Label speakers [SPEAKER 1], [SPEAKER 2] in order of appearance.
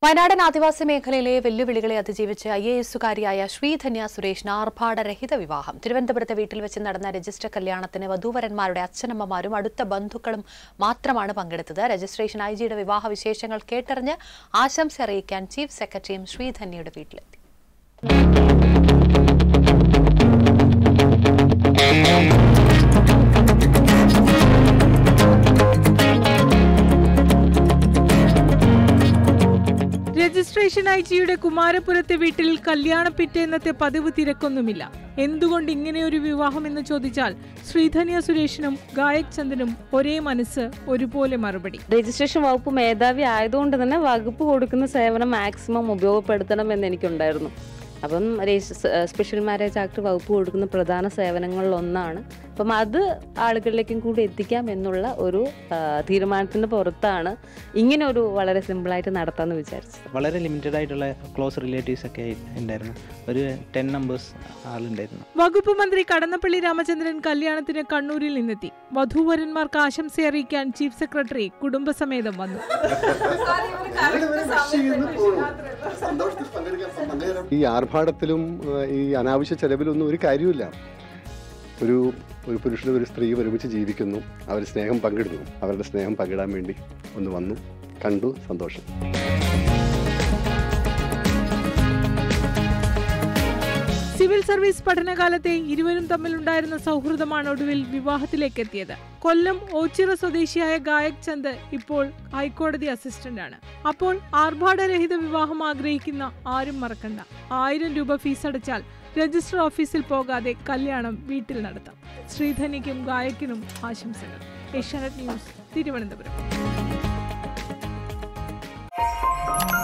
[SPEAKER 1] വയനാടൻ ആദിവാസി മേഖലയിലെ വെല്ലുവിളികളെ അതിജീവിച്ച് ഐ എ എസുകാരിയായ ശ്രീധന്യ സുരേഷിന് ആർഭാടരഹിത വിവാഹം തിരുവനന്തപുരത്തെ വീട്ടിൽ വെച്ച് നടന്ന രജിസ്റ്റർ കല്യാണത്തിന് വധൂവരന്മാരുടെ അച്ഛനമ്മമാരും അടുത്ത ബന്ധുക്കളും മാത്രമാണ് പങ്കെടുത്തത് രജിസ്ട്രേഷൻ ഐ ജിയുടെ വിവാഹ വിശേഷങ്ങൾ കേട്ടറിഞ്ഞ് ആശംസ അറിയിക്കാൻ ചീഫ് സെക്രട്ടറിയും ശ്രീധന്യയുടെ വീട്ടിലെത്തി
[SPEAKER 2] രജിസ്ട്രേഷൻ ഐ ജിയുടെ കുമാരപുരത്തെ വീട്ടിൽ കല്യാണ പിറ്റേന്നത്തെ പതിവ് തിരക്കൊന്നുമില്ല എന്തുകൊണ്ട് ഇങ്ങനെയൊരു വിവാഹം എന്ന് ചോദിച്ചാൽ ശ്രീധന്യ സുരേഷിനും ഗായക് ചന്ദനും ഒരേ മനസ്സ് ഒരുപോലെ മറുപടി
[SPEAKER 3] രജിസ്ട്രേഷൻ വകുപ്പ് മേധാവി ആയതുകൊണ്ട് തന്നെ വകുപ്പ് കൊടുക്കുന്ന സേവനം മാക്സിമം ഉപയോഗപ്പെടുത്തണം എന്ന് എനിക്കുണ്ടായിരുന്നു അപ്പം രജിസ്- സ്പെഷ്യൽ മാരേജ് ആക്ട് വകുപ്പ് കൊടുക്കുന്ന പ്രധാന സേവനങ്ങളിൽ ഒന്നാണ് അപ്പം അത് ആളുകളിലേക്കും കൂടി എത്തിക്കാം എന്നുള്ള ഒരു ആ, തീരുമാനത്തിന് പുറത്താണ് ഇങ്ങനെ ഒരു വളരെ സിമ്പിളായിട്ട് നടത്താമെന്ന് വിചാരിച്ചത്
[SPEAKER 4] വളരെ ലിമിറ്റഡ് ആയിട്ടുള്ള ക്ലോസ് റിലേറ്റീവ്സ് ഒക്കെ ഉണ്ടായിരുന്നു ഒരു ടെൻ നമ്പേഴ്സ് ആളുണ്ടായിരുന്നു
[SPEAKER 2] വകുപ്പ് മന്ത്രി കടന്നപ്പള്ളി രാമചന്ദ്രൻ കല്യാണത്തിന് കണ്ണൂരിൽ നിന്നെത്തി വധൂവരന്മാർക്ക് ആശംസ അറിയിക്കാൻ ചീഫ് സെക്രട്ടറി കുടുംബസമേതം വന്നു
[SPEAKER 5] ഈ ആർഭാടത്തിലും ആ, ഈ അനാവശ്യ ചെലവിലൊന്നും ഒരു കാര്യമില്ല ഒരു ഒരു പുരുഷനും ഒരു സ്ത്രീയും ഒരുമിച്ച് ജീവിക്കുന്നു അവർ സ്നേഹം പങ്കിടുന്നു അവരുടെ സ്നേഹം പങ്കിടാൻ വേണ്ടി ഒന്ന് വന്നു കണ്ടു സന്തോഷം
[SPEAKER 2] സിവിൽ സർവീസ് പഠനകാലത്തെ ഇരുവരും തമ്മിലുണ്ടായിരുന്ന സൗഹൃദമാണ് ഒടുവിൽ വിവാഹത്തിലേക്ക് എത്തിയത് കൊല്ലം ഓച്ചിറ സ്വദേശിയായ ഗായക് ചന്ദ് ഇപ്പോൾ ഹൈക്കോടതി അസിസ്റ്റന്റ് ആണ് അപ്പോൾ ആർഭാടരഹിത വിവാഹം ആഗ്രഹിക്കുന്ന ആരും മറക്കണ്ട ആയിരം രൂപ ഫീസ് അടച്ചാൽ രജിസ്റ്റർ ഓഫീസിൽ പോകാതെ കല്യാണം വീട്ടിൽ നടത്താം ശ്രീധനിക്കും ഗായക്കിനും ആശംസകൾ ഏഷ്യാനെറ്റ് ന്യൂസ് തിരുവനന്തപുരം